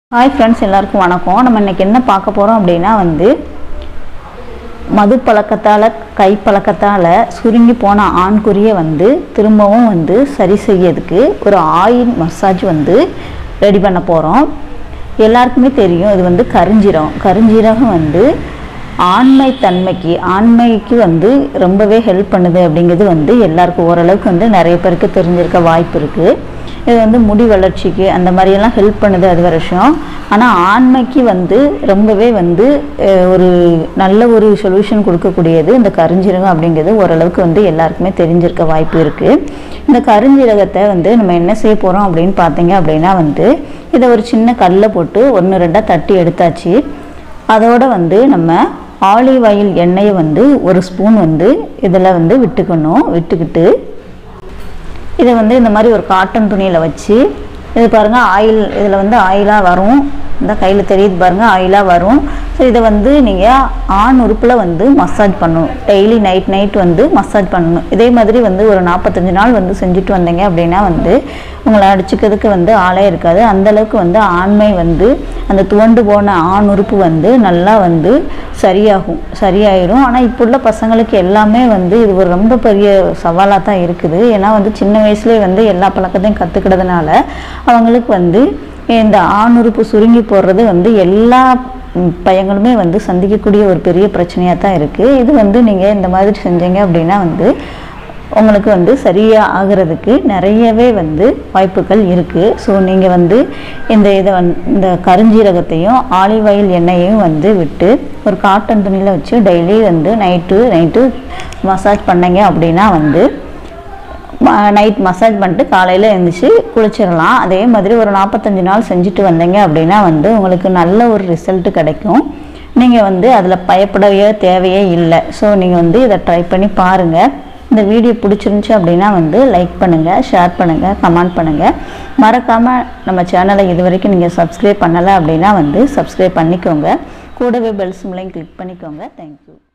hi friends எல்லாருக்கும் வணக்கம் நம்ம இன்னைக்கு என்ன பார்க்க போகிறோம் அப்படின்னா வந்து மது பழக்கத்தால் கை பழக்கத்தால் சுருங்கி போன ஆண்குறியை வந்து திரும்பவும் வந்து சரி செய்யறதுக்கு ஒரு ஆயில் மசாஜ் வந்து ரெடி பண்ண போகிறோம் எல்லாருக்குமே தெரியும் இது வந்து கருஞ்சீரகம் கருஞ்சீரகம் வந்து ஆண்மை தன்மைக்கு ஆண்மைக்கு வந்து ரொம்பவே ஹெல்ப் பண்ணுது அப்படிங்கிறது வந்து எல்லாருக்கும் ஓரளவுக்கு வந்து நிறைய பேருக்கு தெரிஞ்சிருக்க வாய்ப்பு இருக்குது இது வந்து முடி வளர்ச்சிக்கு அந்த மாதிரியெல்லாம் ஹெல்ப் பண்ணுது அது ஒரு விஷயம் ஆனால் ஆண்மைக்கு வந்து ரொம்பவே வந்து அஹ், ஒரு நல்ல ஒரு சொல்யூஷன் கொடுக்கக்கூடியது இந்த கருஞ்சீரகம் அப்படிங்கிறது ஓரளவுக்கு வந்து எல்லாருக்குமே தெரிஞ்சிருக்க வாய்ப்பு இருக்குது இந்த கருஞ்சீரகத்தை வந்து நம்ம என்ன செய்ய போகிறோம் அப்படின்னு பார்த்தீங்க அப்படின்னா வந்து இதை ஒரு சின்ன கல்லை போட்டு ஒன்று ரெண்டாக தட்டி எடுத்தாச்சு அதோட வந்து நம்ம ஆலிவ் ஆயில் எண்ணெயை வந்து ஒரு ஸ்பூன் வந்து இதில் வந்து விட்டுக்கணும் விட்டுக்கிட்டு இதை வந்து இந்த மாதிரி ஒரு காட்டன் துணியில் வச்சு இது பாருங்கள் ஆயில் இதில் வந்து ஆயிலாக வரும் இந்த கையில் தெரியுது பாருங்கள் ஆயிலாக வரும் ஸோ இதை வந்து நீங்கள் ஆண் உறுப்பில் வந்து மசாஜ் பண்ணணும் டெய்லி நைட் நைட் வந்து மசாஜ் பண்ணணும் இதே மாதிரி வந்து ஒரு நாற்பத்தஞ்சு நாள் வந்து செஞ்சுட்டு வந்தீங்க அப்படின்னா வந்து உங்களை அடிச்சுக்கிறதுக்கு வந்து ஆளே இருக்காது அந்த அளவுக்கு வந்து ஆண்மை வந்து அந்த துவண்டு போன ஆண் உறுப்பு வந்து நல்லா வந்து சரியாகும் சரியாயிரும் ஆனால் இப்போ உள்ள பசங்களுக்கு எல்லாமே வந்து இது ஒரு ரொம்ப பெரிய சவாலாக தான் இருக்குது ஏன்னா வந்து சின்ன வயசுலேயே வந்து எல்லா பழக்கத்தையும் கற்றுக்கிறதுனால அவங்களுக்கு வந்து இந்த ஆண் உறுப்பு சுருங்கி போடுறது வந்து எல்லா ம், பையங்களுமே வந்து சந்திக்கக்கூடிய ஒரு பெரிய பிரச்சனையாக தான் இருக்குது இது வந்து நீங்கள் இந்த மாதிரி செஞ்சீங்க அப்படின்னா வந்து உங்களுக்கு வந்து சரியாக ஆகிறதுக்கு நிறையவே வந்து வாய்ப்புகள் இருக்குது ஸோ நீங்கள் வந்து இந்த இதை வந் இந்த கருஞ்சீரகத்தையும் ஆலிவ் ஆயில் எண்ணெயையும் வந்து விட்டு ஒரு காட்டன் துணியில் வச்சு டெய்லி வந்து நைட்டு நைட்டு மசாஜ் பண்ணீங்க அப்படின்னா வந்து நைட் மசாஜ் பண்ணிட்டு காலையில் எழுந்திரிச்சு குளிச்சிடலாம் அதே மாதிரி ஒரு நாற்பத்தஞ்சு நாள் செஞ்சுட்டு வந்தீங்க அப்படின்னா வந்து உங்களுக்கு நல்ல ஒரு ரிசல்ட் கிடைக்கும் நீங்கள் வந்து அதில் பயப்படவே தேவையே இல்லை ஸோ நீங்கள் வந்து இதை ட்ரை பண்ணி பாருங்கள் இந்த வீடியோ பிடிச்சிருந்துச்சி அப்படின்னா வந்து லைக் பண்ணுங்கள் ஷேர் பண்ணுங்கள் கமெண்ட் பண்ணுங்கள் மறக்காமல் நம்ம சேனலை இது வரைக்கும் நீங்கள் சப்ஸ்கிரைப் பண்ணலை அப்படின்னா வந்து சப்ஸ்கிரைப் பண்ணிக்கோங்க கூடவே பெல் சிம்லையும் கிளிக் பண்ணிக்கோங்க தேங்க்யூ